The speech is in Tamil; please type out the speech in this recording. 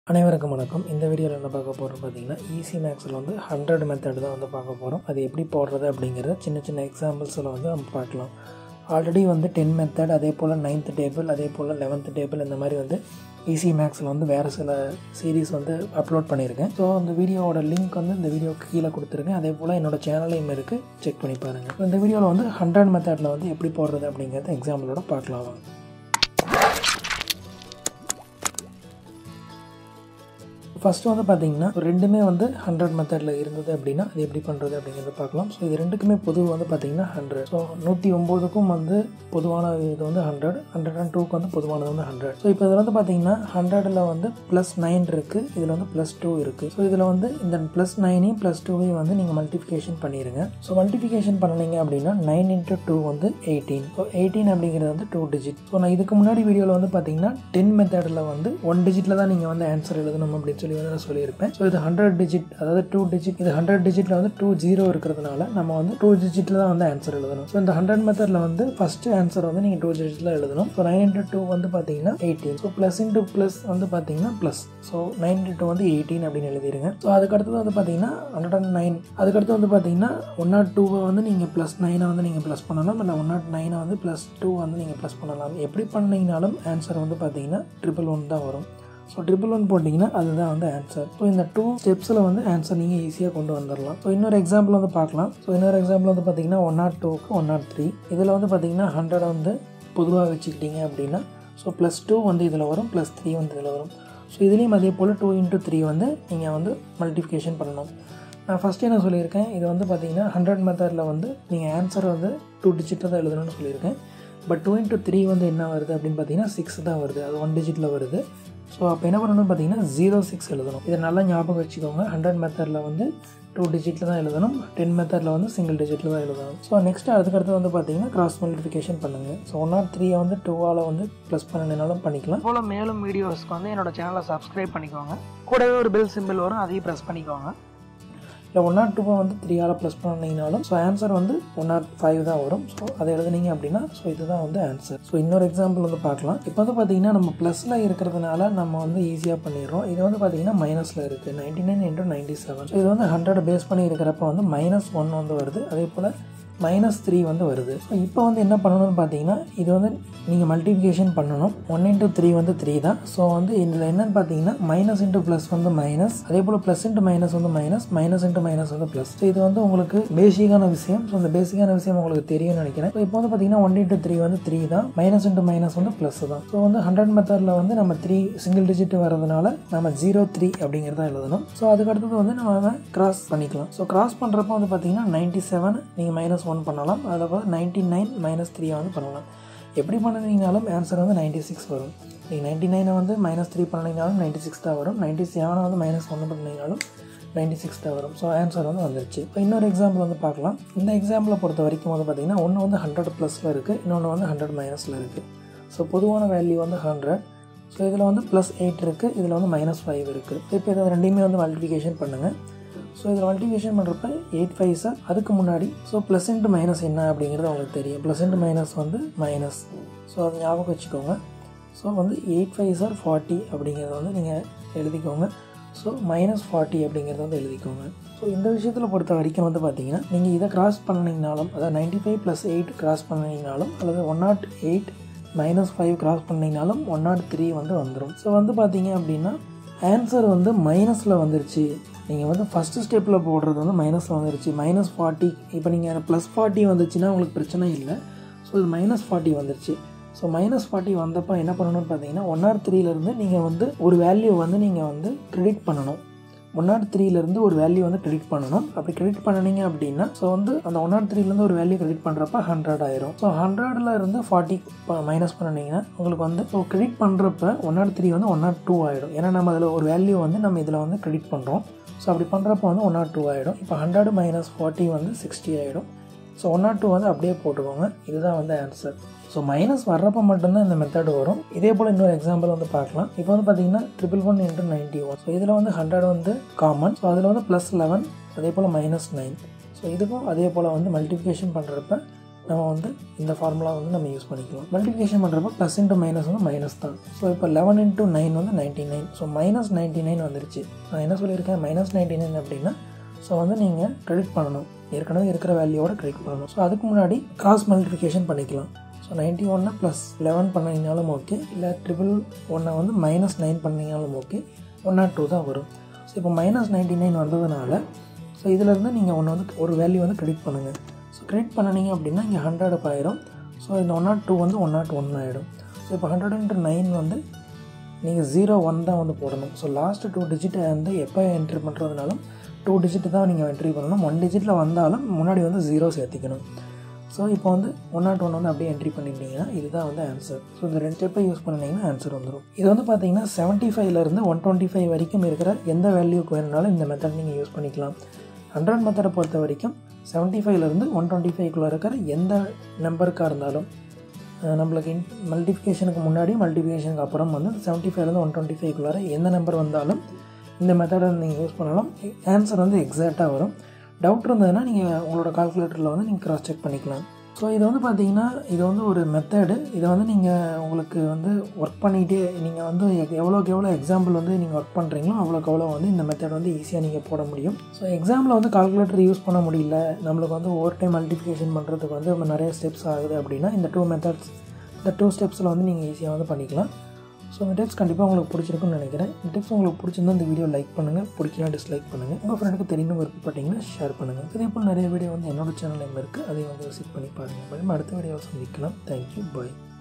அனைவருக்கும் வணக்கம் இந்த வீடியோவில் என்ன பார்க்க போகிறோம் பார்த்தீங்கன்னா ஈஸி மேக்ஸில் வந்து ஹண்ட்ரட் மெத்தட் தான் வந்து பார்க்க போகிறோம் அது எப்படி போடுறது அப்படிங்கிறத சின்ன சின்ன எக்ஸாம்பிள்ஸில் வந்து நம்ம பார்க்கலாம் ஆல்ரெடி வந்து டென் மெத்தட் அதே போல் நைன்த் டேபிள் அதே போல் லெவன்த் டேபிள் இந்த மாதிரி வந்து ஈஸி மேக்ஸில் வந்து வேறு சில சீரீஸ் வந்து அப்லோட் பண்ணியிருக்கேன் ஸோ அந்த வீடியோவோட லிங்க் வந்து இந்த வீடியோக்கு கீழே கொடுத்துருக்கேன் அதே போல் என்னோட சேனலையும் இருக்குது செக் பண்ணி பாருங்கள் இந்த வீடியோவில் வந்து ஹண்ட்ரட் மெத்தடில் வந்து எப்படி போடுறது அப்படிங்கிறத எக்ஸாம்பிளோட பார்க்கலாம் வாங்க. ஃபஸ்ட்டு வந்து பார்த்தீங்கன்னா ரெண்டுமே வந்து ஹண்ட்ரட் மெத்தடில் இருந்தது அப்படின்னா அது எப்படி பண்ணுறது அப்படிங்கிறத பார்க்கலாம் ஸோ இது ரெண்டுக்குமே பொது வந்து பார்த்தீங்கன்னா ஹண்ட்ரட் ஸோ நூற்றி ஒம்போதுக்கும் வந்து பொதுவான இது வந்து ஹண்ட்ரட் ஹண்ட்ரட் அண்ட் டூக்கு வந்து பொதுவானது வந்து ஹண்ட்ரட் ஸோ இப்போ இதில் வந்து பார்த்தீங்கன்னா ஹண்ட்ரடில் வந்து ப்ளஸ் நைன் இருக்குது இதில் வந்து ப்ளஸ் டூ இருக்குது ஸோ இதில் வந்து இந்த ப்ளஸ் நைனையும் ப்ளஸ் டூவையும் வந்து நீங்கள் மல்டிஃபிகேஷன் பண்ணிடுங்க ஸோ மல்டிஃபிகேஷன் பண்ணினீங்க அப்படின்னா நைன் இன்ட்டு டூ வந்து எயிட்டீன் ஸோ எயிட்டீன் அப்படிங்கிறது வந்து டூ டிஜிட் ஸோ நான் இதுக்கு முன்னாடி வீடியோவில் வந்து பார்த்தீங்கன்னா டென் மெத்தடில் வந்து ஒன் டிஜிட்டில் தான் நீங்கள் வந்து ஆன்சர் எழுதணும் அப்படின்னு சொல்லி வந்து நான் சொல்லியிருப்பேன் ஸோ இது ஹண்ட்ரட் டிஜிட் அதாவது டூ டிஜிட் இது ஹண்ட்ரட் டிஜிட்டில் வந்து டூ ஜீரோ இருக்கிறதுனால நம்ம வந்து டூ டிஜிட்டில் தான் வந்து ஆன்சர் எழுதணும் ஸோ இந்த ஹண்ட்ரட் மெத்தடில் வந்து ஃபஸ்ட்டு ஆன்சர் வந்து நீங்கள் டூ டிஜிட்டில் எழுதணும் ஸோ நைன் இன்ட்டு டூ வந்து பார்த்தீங்கன்னா eighteen so plus into plus வந்து பார்த்தீங்கன்னா plus so nine into two வந்து எயிட்டீன் அப்படின்னு எழுதிருங்க ஸோ அதுக்கடுத்தது வந்து பார்த்தீங்கன்னா ஹண்ட்ரட் அண்ட் நைன் அதுக்கடுத்து வந்து பார்த்தீங்கன்னா ஒன் நாட் டூவை வந்து நீங்கள் ப்ளஸ் நைனை வந்து நீங்கள் ப்ளஸ் பண்ணலாம் இல்லை ஒன் நாட் நைனை வந்து ப்ளஸ் டூ வந்து நீங்கள் ப்ளஸ் பண்ணலாம் எப்படி பண்ணீங்கனாலும் ஆன்சர் வந்து பார்த்தீங்கன்னா ட்ரிபிள் ஒன் தான் வரும் ஸோ ட்ரிபிள் ஒன் போட்டிங்கன்னா அதுதான் வந்து ஆன்சர் ஸோ இந்த டூ ஸ்டெப்ஸில் வந்து ஆன்சர் நீங்கள் ஈஸியாக கொண்டு வந்துடலாம் ஸோ இன்னொரு எக்ஸாம்பிள் வந்து பார்க்கலாம் ஸோ இன்னொரு எக்ஸாம்பிள் வந்து பார்த்தீங்கன்னா ஒன் நாட் டூக்கு ஒன் நாட் த்ரீ இதில் வந்து பார்த்தீங்கன்னா ஹண்ட்ரட் வந்து பொதுவாக வச்சுக்கிட்டீங்க அப்படின்னா ஸோ ப்ளஸ் டூ வந்து இதில் வரும் ப்ளஸ் த்ரீ வந்து இதில் வரும் ஸோ இதுலேயும் அதே போல் டூ இன்ட்டு த்ரீ வந்து நீங்கள் வந்து மல்டிஃபிகேஷன் பண்ணணும் நான் ஃபஸ்ட்டு என்ன சொல்லியிருக்கேன் இது வந்து பார்த்தீங்கன்னா ஹண்ட்ரட் மெத்தடில் வந்து நீங்கள் ஆன்சர் வந்து டூ டிஜிட்டில் தான் எழுதணும்னு சொல்லியிருக்கேன் பட் டூ இன்ட்டு த்ரீ வந்து என்ன வருது அப்படின்னு பார்த்தீங்கன்னா சிக்ஸ் தான் வருது அது ஒன் டிஜிட்டில் வருது ஸோ அப்போ என்ன பண்ணணும்னு பார்த்தீங்கன்னா ஜீரோ சிக்ஸ் எழுதணும் இதை நல்லா ஞாபகம் வச்சுக்கோங்க ஹண்ட்ரட் மெத்தடில் வந்து டூ டிஜிட்டில் தான் எழுதணும் டென் மெத்தடில் வந்து சிங்கிள் டிஜிட்டில் தான் எழுதணும் ஸோ நெக்ஸ்ட் அதுக்கடுத்து வந்து பார்த்தீங்கன்னா கிராஸ் மல்டிஃபிகேஷன் பண்ணுங்கள் ஸோ ஒன் நாட் த்ரீயை வந்து டூவால் வந்து ப்ளஸ் பண்ணினாலும் பண்ணிக்கலாம் போல் மேலும் வீடியோஸ்க்கு வந்து என்னோட சேனலை சப்ஸ்கிரைப் பண்ணிக்கோங்க கூடவே ஒரு பெல் சிம்பிள் வரும் அதையும் ப்ரெஸ் பண்ணிக்கோங்க இல்லை ஒன் நாட் டூவை வந்து த்ரீயால் ப்ளஸ் பண்ணிங்கனாலும் ஸோ ஆன்சர் வந்து ஒன் நாட் ஃபைவ் தான் வரும் ஸோ அதை எழுதுனீங்க அப்படின்னா ஸோ இதுதான் வந்து ஆன்சர் ஸோ இன்னொரு எக்ஸாம்பிள் வந்து பார்க்கலாம் இப்போ வந்து பார்த்தீங்கன்னா நம்ம ப்ளஸில் இருக்கிறதுனால நம்ம வந்து ஈஸியாக பண்ணிடுறோம் இது வந்து பார்த்தீங்கன்னா மைனஸில் இருக்குது ninety nine into ninety seven so இது வந்து ஹண்ட்ரட் பேஸ் பண்ணி இருக்கிறப்ப வந்து மைனஸ் ஒன் வந்து வருது அதே போல் மைனஸ் த்ரீ வந்து வருது ஸோ இப்போ வந்து என்ன பண்ணணும்னு பார்த்தீங்கன்னா இது வந்து நீங்கள் மல்டிப்ளிகேஷன் பண்ணணும் ஒன் இன்ட்டு த்ரீ வந்து த்ரீ தான் ஸோ வந்து இதில் என்னன்னு பார்த்தீங்கன்னா மைனஸ் இன்ட்டு ப்ளஸ் வந்து மைனஸ் அதே போல் ப்ளஸ் இன்ட்டு மைனஸ் வந்து மைனஸ் மைனஸ் இன்ட்டு மைனஸ் வந்து ப்ளஸ் ஸோ இது வந்து உங்களுக்கு பேசிக்கான விஷயம் ஸோ இந்த பேசிக்கான விஷயம் உங்களுக்கு தெரியும்னு நினைக்கிறேன் ஸோ இப்போ வந்து பார்த்தீங்கன்னா ஒன் இன்ட்டு த்ரீ வந்து த்ரீ தான் மைனஸ் இன்ட்டு மைனஸ் வந்து ப்ளஸ் தான் ஸோ வந்து ஹண்ட்ரட் மெத்தடில் வந்து நம்ம த்ரீ சிங்கிள் டிஜிட் வரதுனால நம்ம ஜீரோ த்ரீ அப்படிங்கிறத எழுதணும் ஸோ அதுக்கடுத்தது வந்து நம்ம கிராஸ் பண்ணிக்கலாம் ஸோ கிராஸ் பண்ணுறப்போ வந்து பார்த்தீங்கன்னா நைன்ட்டி செவன் நீங்கள் மைனஸ் ஒன் பண்ணலாம் அதாவது நைன்ட்டி நைன் மைனஸ் த்ரீயை வந்து பண்ணலாம் எப்படி பண்ணினீங்கனாலும் ஆன்சர் வந்து நைன்ட்டி சிக்ஸ் வரும் நீங்கள் நைன்ட்டி நைனை வந்து மைனஸ் த்ரீ பண்ணிங்கனாலும் நைன்ட்டி சிக்ஸ் தான் வரும் நைன்ட்டி செவனை வந்து மைனஸ் ஒன்று பண்ணிங்கனாலும் நைன்ட்டி சிக்ஸ் தான் வரும் ஸோ ஆன்சர் வந்து வந்துருச்சு இப்போ இன்னொரு எக்ஸாம்பிள் வந்து பார்க்கலாம் இந்த எக்ஸாம்பிளை பொறுத்த வரைக்கும் வந்து பார்த்தீங்கன்னா ஒன்று வந்து ஹண்ட்ரட் ப்ளஸில் இருக்குது இன்னொன்று வந்து ஹண்ட்ரட் மைனஸில் இருக்குது ஸோ பொதுவான வேல்யூ வந்து ஹண்ட்ரட் ஸோ இதில் வந்து ப்ளஸ் எயிட் இருக்குது இதில் வந்து மைனஸ் ஃபைவ் இருக்குது இப்போ இதை ரெண்டையுமே வந்து மல்டிஃபிகேஷன் பண்ணுங்கள் ஸோ இதில் மல்டிபிகேஷன் பண்ணுறப்ப எயிட் ஃபைவ் சார் அதுக்கு முன்னாடி ஸோ ப்ளஸ் இன்ட்டு மைனஸ் என்ன அப்படிங்கிறது உங்களுக்கு தெரியும் ப்ளஸ் இன்ட்டு மைனஸ் வந்து மைனஸ் ஸோ அதை ஞாபகம் வச்சுக்கோங்க ஸோ வந்து எயிட் ஃபைவ் சார் ஃபார்ட்டி அப்படிங்கிறத வந்து நீங்கள் எழுதிக்கோங்க ஸோ மைனஸ் ஃபார்ட்டி அப்படிங்கிறத வந்து எழுதிக்கோங்க ஸோ இந்த விஷயத்தில் பொறுத்த வரைக்கும் வந்து பார்த்தீங்கன்னா நீங்கள் இதை கிராஸ் பண்ணிங்கனாலும் அதாவது ninety five plus eight cross பண்ணிங்கனாலும் அல்லது one nought eight minus five cross பண்ணிங்கனாலும் ஒன் நாட் த்ரீ வந்து வந்துடும் ஸோ வந்து பார்த்தீங்க அப்படின்னா ஆன்சர் வந்து மைனஸில் வந்துருச்சு நீங்கள் வந்து ஃபஸ்ட்டு ஸ்டெப்பில் போடுறது வந்து மைனஸில் வந்துருச்சு மைனஸ் ஃபார்ட்டி இப்போ நீங்கள் ப்ளஸ் ஃபார்ட்டி வந்துச்சுன்னா உங்களுக்கு பிரச்சனை இல்லை ஸோ இது மைனஸ் ஃபார்ட்டி வந்துருச்சு ஸோ மைனஸ் ஃபார்ட்டி வந்தப்போ என்ன பண்ணணும்னு பார்த்தீங்கன்னா ஒன் நாட் த்ரீலேருந்து நீங்கள் வந்து ஒரு வேல்யூ வந்து நீங்கள் வந்து க்ரெடிட் பண்ணணும் ஒன் நாட் த்ரீலேருந்து ஒரு வேல்யூ வந்து கிரெடிட் பண்ணணும் அப்படி கிரெடிட் பண்ணினீங்க அப்படின்னா ஸோ வந்து அந்த ஒன் நாட் த்ரீலேருந்து ஒரு வேல்யூ கிரெடிட் பண்ணுறப்ப ஹண்ட்ரட் ஆயிரும் ஸோ ஹண்ட்ரடில் இருந்து ஃபார்ட்டி மைனஸ் பண்ணினீங்கன்னா உங்களுக்கு வந்து ஸோ கிரெடிட் பண்ணுறப்ப ஒன் நாட் த்ரீ வந்து ஒன் நாட் டூ ஆகிடும் ஏன்னா நம்ம அதில் ஒரு வேல்யூ வந்து நம்ம இதில் வந்து கிரெடிட் பண்ணுறோம் ஸோ அப்படி பண்ணுறப்ப வந்து ஒன் நாட் டூ ஆகிடும் இப்போ ஹண்ட்ரட் மைனஸ் ஃபார்ட்டி வந்து சிக்ஸ்டி ஆகிடும் ஸோ ஒன் நாட் டூ வந்து அப்படியே போட்டுக்கோங்க இதுதான் வந்து ஆன்சர் ஸோ மைனஸ் வர்றப்போ மட்டும்தான் இந்த மெத்தட் வரும் இதே போல் இன்னொரு எக்ஸாம்பிள் வந்து பார்க்கலாம் இப்போ வந்து பார்த்தீங்கன்னா triple one into ninety one so இதில் வந்து ஹண்ட்ரட் வந்து காமன் ஸோ அதில் வந்து ப்ளஸ் லெவன் அதே போல் மைனஸ் நைன் ஸோ இதுக்கும் அதே போல் வந்து மல்டிப்ளிகேஷன் பண்ணுறப்ப நம்ம வந்து இந்த ஃபார்முலா வந்து நம்ம யூஸ் பண்ணிக்கலாம் மல்டிப்ளிகேஷன் பண்ணுறப்போ ப்ளஸ் இன்ட்டு மைனஸ் வந்து மைனஸ் தான் ஸோ இப்போ லெவன் இன்ட்டு நைன் வந்து ninety nine so minus ninety nine வந்துருச்சு நான் என்ன சொல்லியிருக்கேன் மைனஸ் நைன்ட்டி நைன் அப்படின்னா ஸோ வந்து நீங்கள் கிரெடிட் பண்ணணும் ஏற்கனவே இருக்கிற வேல்யூவோட கிரெடிட் பண்ணணும் ஸோ அதுக்கு முன்னாடி கிராஸ் மல்டிப்ளிகேஷன் பண்ணிக்கலாம் ஸோ நைன்ட்டி ஒன்னை ப்ளஸ் லெவன் பண்ணிங்கனாலும் ஓகே இல்லை ட்ரிபிள் ஒன்னை வந்து மைனஸ் நைன் பண்ணிங்கனாலும் ஓகே ஒன் நாட் டூ தான் வரும் ஸோ இப்போ மைனஸ் நைன்ட்டி நைன் வந்ததுனால ஸோ இதிலேருந்து நீங்கள் ஒன்று வந்து ஒரு வேல்யூ வந்து கிரெடிட் பண்ணுங்கள் ஸோ கிரெடிட் பண்ணினீங்க அப்படின்னா இங்கே ஹண்ட்ரட் அப் ஆயிரும் ஸோ இந்த ஒன் நாட் டூ வந்து ஒன் நாட் ஒன் ஆகிடும் ஸோ இப்போ ஹண்ட்ரட் இன்ட்டு நைன் வந்து நீங்கள் ஜீரோ ஒன் தான் வந்து போடணும் ஸோ லாஸ்ட்டு டூ டிஜிட்டை வந்து எப்போ என்ட்ரி பண்ணுறதுனாலும் டூ டிஜிட் தான் நீங்கள் என்ட்ரி பண்ணணும் ஒன் டிஜிட்டில் வந்தாலும் முன்னாடி வந்து ஜீரோ சேர்த்திக்கணும் ஸோ இப்போ வந்து ஒன் நாட் ஒன் வந்து அப்படியே என்ட்ரி பண்ணிட்டீங்கன்னா இதுதான் வந்து ஆன்சர் ஸோ இந்த ரெண்டு ஸ்டெப்பை யூஸ் பண்ணிங்கன்னா ஆன்சர் வந்துடும் இது வந்து பார்த்தீங்கன்னா செவன்ட்டி ஃபைவ்லேருந்து ஒன் டுவெண்ட்டி ஃபைவ் வரைக்கும் இருக்கிற எந்த வேல்யூக்கு வேணுனாலும் இந்த மெத்தட் நீங்கள் யூஸ் பண்ணிக்கலாம் ஹண்ட்ரட் மெத்தடை பொறுத்த வரைக்கும் செவன்ட்டி ஃபைவ்லேருந்து ஒன் டுவெண்ட்டி ஃபைவ்க்குள்ளே இருக்கிற எந்த நம்பருக்காக இருந்தாலும் நம்மளுக்கு இன் மல்டிஃபிகேஷனுக்கு முன்னாடி மல்டிஃபிகேஷனுக்கு அப்புறம் வந்து செவன்ட்டி ஃபைவ்லேருந்து ஒன் டுவெண்ட்டி ஃபைவ்க்குள்ளார எந்த நம்பர் வந்தாலும் இந்த மெத்தடை நீங்கள் யூஸ் பண்ணலாம் ஆன்சர் வந்து எக்ஸாக்டாக வரும் டவுட் இருந்ததுன்னா நீங்கள் உங்களோட கால்குலேட்டரில் வந்து நீங்கள் க்ராஸ் செக் பண்ணிக்கலாம் ஸோ இது வந்து பார்த்தீங்கன்னா இது வந்து ஒரு மெத்தடு இதை வந்து நீங்கள் உங்களுக்கு வந்து ஒர்க் பண்ணிகிட்டே நீங்கள் வந்து எவ்வளோக்கு எவ்வளோ எக்ஸாம்பிள் வந்து நீங்கள் ஒர்க் பண்ணுறீங்களோ அவ்வளோக்கு எவ்வளோ வந்து இந்த மெத்தட் வந்து ஈஸியாக நீங்கள் போட முடியும் ஸோ எக்ஸாமில் வந்து கால்குலேட்டர் யூஸ் பண்ண முடியல நம்மளுக்கு வந்து ஓவர் டைம் மல்டிஃபிகேஷன் பண்ணுறதுக்கு வந்து நிறைய ஸ்டெப்ஸ் ஆகுது அப்படின்னா இந்த டூ மெத்தட்ஸ் இந்த டூ ஸ்டெப்ஸில் வந்து நீங்கள் ஈஸியாக வந்து பண்ணிக்கலாம் ஸோ இந்த டிப்ஸ் கண்டிப்பாக உங்களுக்கு பிடிச்சிருக்குன்னு நினைக்கிறேன் இந்த டிப்ஸ் உங்களுக்கு பிடிச்சிருந்தா இந்த வீடியோ லைக் பண்ணுங்கள் பிடிக்கலாம் டிஸ்லைக் பண்ணுங்கள் உங்கள் ஃப்ரெண்டுக்கு தெரியணும் விருப்பப்பட்டீங்கன்னா ஷேர் பண்ணுங்கள் இதே போல் நிறைய வீடியோ வந்து என்னோட சேனலில் இருக்குது அதையும் வந்து விசிட் பண்ணி பாருங்கள் அடுத்த வீடியோவை சந்திக்கலாம் தேங்க்யூ பாய்